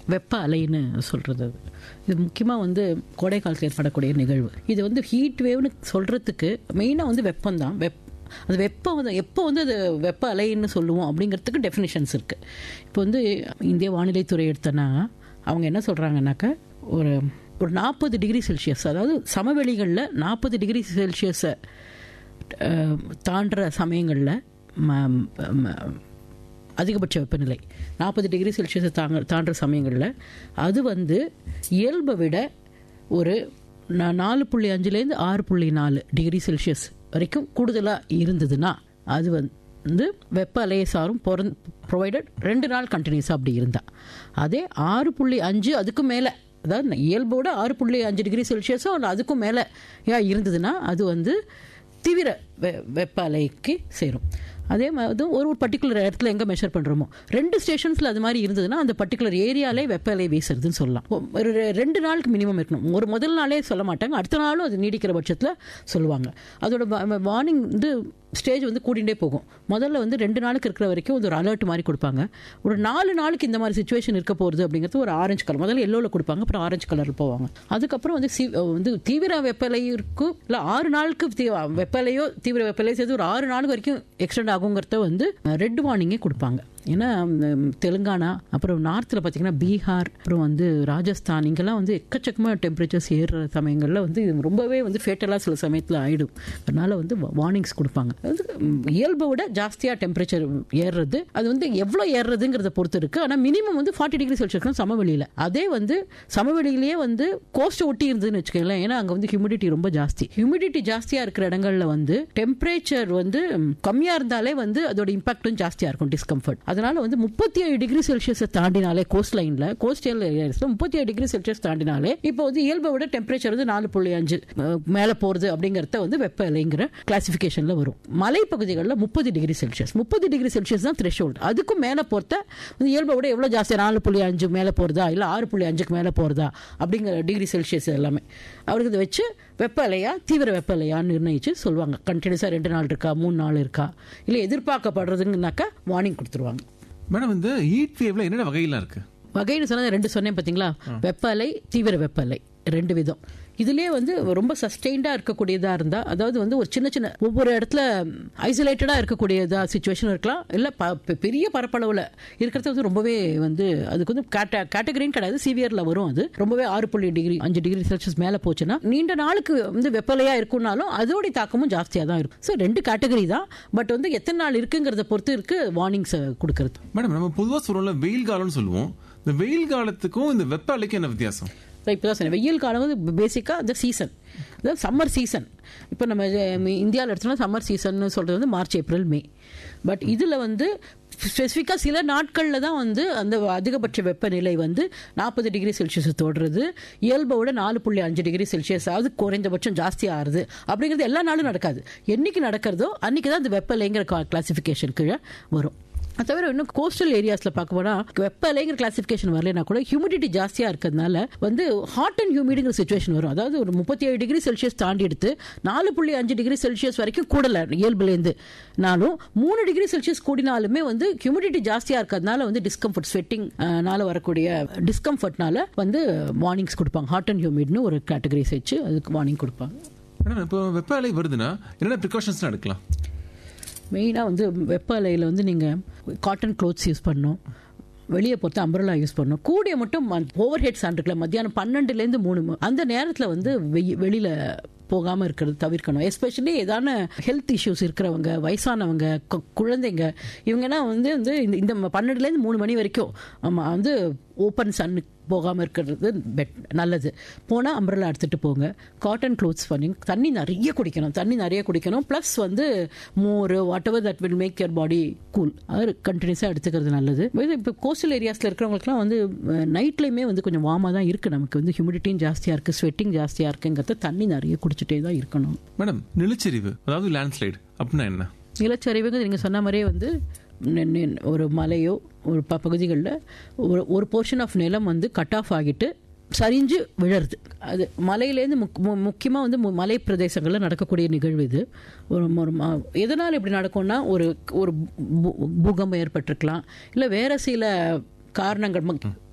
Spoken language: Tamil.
வெப்ப அலைன்னு சொல்கிறது அது இது முக்கியமாக வந்து கோடை காலத்தில் ஏற்படக்கூடிய நிகழ்வு இது வந்து ஹீட் வேவ்னு சொல்கிறதுக்கு மெயினாக வந்து வெப்பம்தான் வெப் அது வெப்பம் வந்து எப்போ வந்து அது வெப்ப அலைன்னு சொல்லுவோம் அப்படிங்கிறதுக்கு டெஃபினிஷன்ஸ் இருக்குது இப்போ வந்து இந்திய வானிலைத்துறை எடுத்தனா அவங்க என்ன சொல்கிறாங்கன்னாக்கா ஒரு ஒரு நாற்பது டிகிரி செல்சியஸ் அதாவது சமவெளிகளில் நாற்பது டிகிரி செல்சியஸை அஹ், தாண்டுற சமயங்களில் அதிகபட்ச வெப்பநிலை நாற்பது டிகிரி செல்சியஸை தாங்க தாண்டுற சமயங்களில் அது வந்து இயல்பை விட ஒரு நா- நாலு புள்ளி அஞ்சுலேருந்து ஆறு புள்ளி நாலு டிகிரி செல்சியஸ் வரைக்கும் கூடுதலாக இருந்ததுன்னா அது வந்து வெப்ப அலையை சாரும் ப்ரொவைடட் ரெண்டு நாள் கண்டினியூஸாக அப்படி இருந்தா அதே ஆறு புள்ளி அஞ்சு அதுக்கும் மேலே அதாவது இயல்போட ஆறு புள்ளி அஞ்சு டிகிரி செல்சியஸோ இல்லை அதுக்கும் மேலே ஏன் இருந்ததுன்னா அது வந்து தீவிர வெ வெப்ப அலைக்கு சேரும் அதே மாதிரி ஒரு ஒரு பர்டிகுலர் இடத்துல எங்கே மெஷர் பண்ணுறோமோ ரெண்டு ஸ்டேஷன்ஸில் அது மாதிரி இருந்ததுன்னா அந்த பர்டிகுலர் ஏரியாலே வெப்ப அலை வீசுறதுன்னு சொல்லலாம் ஒரு ரெ- ரெண்டு நாளுக்கு மினிமம் இருக்கணும் ஒரு முதல் நாளே சொல்ல மாட்டாங்க அடுத்த நாளும் அது நீடிக்கிற பட்சத்தில் சொல்லுவாங்க அதோட வார்னிங் வந்து ஸ்டேஜ் வந்து கூடிண்டே போகும் முதல்ல வந்து ரெண்டு நாளுக்கு இருக்கிற வரைக்கும் வந்து ஒரு அலர்ட் மாதிரி கொடுப்பாங்க ஒரு நாலு நாளுக்கு இந்த மாதிரி சுச்சுவேஷன் இருக்க போகிறது அப்படிங்கிறது ஒரு ஆரஞ்சு கலர் முதல்ல எல்லோவில் கொடுப்பாங்க அப்புறம் ஆரஞ்சு கலரில் போவாங்க அதுக்கப்புறம் வந்து சி- வந்து தீவிர வெப்பலை இருக்கும் இல்லை ஆறு நாளுக்கு தீ- வெப்பலையோ தீவிர வெப்பலையோ சேர்த்து ஒரு ஆறு நாள் வரைக்கும் எக்ஸ்டெண்ட் ஆகுங்கிறத வந்து ரெட் வார்னிங்கே கொடுப்பாங்க ஏன்னா ம், தெலுங்கானா அப்புறம் நார்த்தில் பார்த்தீங்கன்னா பீகார் அப்புறம் வந்து ராஜஸ்தான் இங்கெல்லாம் வந்து எக்கச்சக்கமாக டெம்பரேச்சர்ஸ் ஏறுற சமயங்களில் வந்து இது ரொம்பவே வந்து ஃபேட்டலாக சில சமயத்தில் ஆயிடும் அதனால வந்து வார்னிங்ஸ் கொடுப்பாங்க அது வந்து ம், இயல்பை விட ஜாஸ்தியாக டெம்பரேச்சர் ஏறுறது அது வந்து எவ்வளோ ஏறுறதுங்கிறத பொறுத்து இருக்கு ஆனால் மினிமம் வந்து ஃபார்ட்டி டிகிரி செல்சியஸ் சமவெளியில் அதே வந்து சமவெளியிலேயே வந்து கோஸ்ட்டை ஒட்டி இருந்ததுன்னு வச்சுக்கோங்களேன் ஏன்னா அங்கே வந்து ஹியூமிடிட்டி ரொம்ப ஜாஸ்தி ஹியூமிடிட்டி ஜாஸ்தியாக இருக்கிற இடங்கள்ல வந்து டெம்பரேச்சர் வந்து கம்மியாக இருந்தாலே வந்து அதோட இம்பாக்டும் ஜாஸ்தியாக இருக்கும் டிஸ்கம்ஃபர்ட் அதனால வந்து முப்பத்தி ஏழு டிகிரி செல்சியஸை தாண்டினாலே கோஸ்ட் லைனில் கோஸ்டல் ஏரியாஸில் முப்பத்தி ஏழு டிகிரி செல்சியஸ் தாண்டினாலே இப்போ வந்து இயல்பை விட டெம்பரேச்சர் வந்து நாலு புள்ளி அஞ்சு அஹ், மேலே போகிறது அப்படிங்கிறத வந்து வெப்ப அலைங்கிற கிளாசிஃபிகேஷனில் வரும் மலைப்பகுதிகளில் முப்பது டிகிரி செல்சியஸ் முப்பது டிகிரி செல்சியஸ் தான் த்ரெஷோல்டு அதுக்கும் மேலே போகிறத வந்து இயல்பை விட எவ்வளோ ஜாஸ்தி நாலு புள்ளி அஞ்சு மேலே போகிறதா இல்லை ஆறு புள்ளி அஞ்சுக்கு மேலே போகிறதா அப்படிங்கிற டிகிரி செல்சியஸ் எல்லாமே அவருக்கு இதை வச்சு வெப்ப அலையா தீவிர வெப்ப அலையான்னு நிர்ணயிச்சு சொல்லுவாங்க கண்டினியூஸாக ரெண்டு நாள் இருக்கா மூணு நாள் இருக்கா இல்லை எதிர்பார்க்கப்படுறதுங்கனாக்கா வார்னிங் கொடுத்துருவாங்க மேடம் இந்த ஹீட் வேவ்ல என்னென்ன வகையெல்லாம் இருக்கு வகைன்னு சொன்னா ரெண்டு சொன்னேன் பார்த்தீங்களா வெப்ப அலை தீவிர வெப்ப அலை ரெண்டு விதம் இதுலயே வந்து ரொம்ப சஸ்டெயின்டா இருக்கக்கூடியதா இருந்தா அதாவது வந்து ஒரு சின்ன சின்ன ஒவ்வொரு இடத்துல ஐசோலேட்டடா இருக்கக்கூடியதா சுச்சுவேஷன் இருக்கலாம் இல்ல ப- பெ- பெரிய பரப்பளவுல இருக்கிறது வந்து ரொம்பவே வந்து அதுக்கு வந்து கேட்டகரின்னு கிடையாது சிவியர்ல வரும் அது ரொம்பவே ஆறு புள்ளி டிகிரி அஞ்சு டிகிரி செல்சியஸ் மேல போச்சுன்னா நீண்ட நாளுக்கு வந்து வெப்பலையா இருக்கும்னாலும் அதோட தாக்கமும் ஜாஸ்தியா தான் இருக்கும் ஸோ ரெண்டு கேட்டகரி தான் பட் வந்து எத்தனை நாள் இருக்குங்கிறத பொறுத்து இருக்கு வார்னிங்ஸ் கொடுக்கறது மேடம் நம்ம பொதுவா சொல்றோம்ல வெயில் காலம்னு சொல்லுவோம் இந்த வெயில் காலத்துக்கும் இந்த வெப்ப அலைக்கும் என்ன வித்தியாசம் இப்போ தான் சொன்னேன் வெயில் காலம் வந்து பேசிக்காக அந்த சீசன் அதாவது சம்மர் சீசன் இப்போ நம்ம இந்தியாவில் எடுத்தோம்னா சம்மர் சீசன் சொல்கிறது வந்து மார்ச் ஏப்ரல் மே பட் இதில் வந்து ஸ்பெசிஃபிக்காக சில நாட்களில் தான் வந்து அந்த அதிகபட்ச வெப்பநிலை வந்து நாற்பது டிகிரி செல்சியஸ் தொடுறது இயல்போட நாலு புள்ளி அஞ்சு டிகிரி செல்சியஸ் ஆகுது குறைந்தபட்சம் ஜாஸ்தி ஆகுது அப்படிங்கிறது எல்லா நாளும் நடக்காது என்னைக்கு நடக்கிறதோ அன்னைக்கு தான் அந்த வெப்பலைங்கிற கிளாசிஃபிகேஷன் கீழே வரும் அது தவிர இன்னும் கோஸ்டல் ஏரியாஸ்ல பார்க்க போனா வெப்பலைங்கிற கிளாசிஃபிகேஷன் வரலனா கூட ஹியூமிடிட்டி ஜாஸ்தியா இருக்கிறதுனால வந்து ஹாட் அண்ட் ஹியூமிடிங்கிற சுச்சுவேஷன் வரும் அதாவது ஒரு முப்பத்தி ஏழு டிகிரி செல்சியஸ் தாண்டி எடுத்து நாலு புள்ளி அஞ்சு டிகிரி செல்சியஸ் வரைக்கும் கூடல இயல்புலேருந்து நாலும் மூணு டிகிரி செல்சியஸ் கூடினாலுமே வந்து ஹியூமிடிட்டி ஜாஸ்தியா இருக்கிறதுனால வந்து டிஸ்கம்ஃபர்ட் ஸ்வெட்டிங் நால வரக்கூடிய டிஸ்கம்ஃபர்ட்னால வந்து வார்னிங்ஸ் கொடுப்பாங்க ஹாட் அண்ட் ஹியூமிட்னு ஒரு கேட்டகரிஸ் வச்சு அதுக்கு வார்னிங் கொடுப்பாங்க மேடம் இப்போ வெப்ப அலை வருதுன்னா என்னென்ன ப்ரிகாஷன்ஸ் எடுக்கலாம் மெயினாக வந்து வெப்ப அலையில் வந்து நீங்கள் காட்டன் க்ளோத்ஸ் யூஸ் பண்ணணும் வெளியே பொறுத்து அம்பரலா யூஸ் பண்ணணும் கூடிய மட்டும் ஓவர் ஹெட் சான் இருக்குல்ல மத்தியானம் பன்னெண்டுலேருந்து மூணு ம- அந்த நேரத்தில் வந்து வெயி- வெளியில போகாமல் இருக்கிறது தவிர்க்கணும் எஸ்பெஷலி ஏதான ஹெல்த் இஷ்யூஸ் இருக்கிறவங்க வயசானவங்க கு- குழந்தைங்க இவங்கன்னா வந்து வந்து இந்த- இந்த பன்னெண்டுலேருந்து மூணு மணி வரைக்கும் ஆமாம் வந்து ஓப்பன் சன்னுக்கு போகாமல் இருக்கிறது பெட் நல்லது போனால் அம்பரலா எடுத்துகிட்டு போங்க காட்டன் க்ளோத்ஸ் பண்ணி தண்ணி நிறைய குடிக்கணும் தண்ணி நிறைய குடிக்கணும் ப்ளஸ் வந்து மோர் whatever that will make your body cool அது கண்டினியூஸாக எடுத்துக்கிறது நல்லது இது இப்போ கோஸ்டல் ஏரியாஸில் இருக்கிறவங்களுக்குலாம் வந்து நைட்லேயுமே வந்து கொஞ்சம் வார்மாக தான் இருக்குது நமக்கு வந்து ஹியூமிடிட்டியும் ஜாஸ்தியாக இருக்குது ஸ்வெட்டிங் ஜாஸ்தியாக இருக்குங்கிறத தண்ணி நிறைய குடிச்சிட்டே தான் இருக்கணும் மேடம் நிலச்சரிவு அதாவது லேண்ட்ஸ்லைடு அப்படின்னா என்ன நிலச்சரிவுங்க நீங்கள் சொன்ன மாதிரியே வந்து நெ- நெ- ஒரு மலையோ ஒரு ப பகுதிகளில் ஒரு ஒரு போர்ஷன் ஆஃப் நிலம் வந்து கட் ஆஃப் ஆகிட்டு சரிஞ்சு விழருது அது மலையிலேருந்து முக் முக்கியமாக வந்து மு- மலை பிரதேசங்களில் நடக்கக்கூடிய நிகழ்வு இது ஒரு ஒரு ம- எதனால் இப்படி நடக்கும்னா ஒரு ஒரு பூ- பூகம்பம் ஏற்பட்டிருக்கலாம் இல்லை வேற சில காரணங்கள் ம-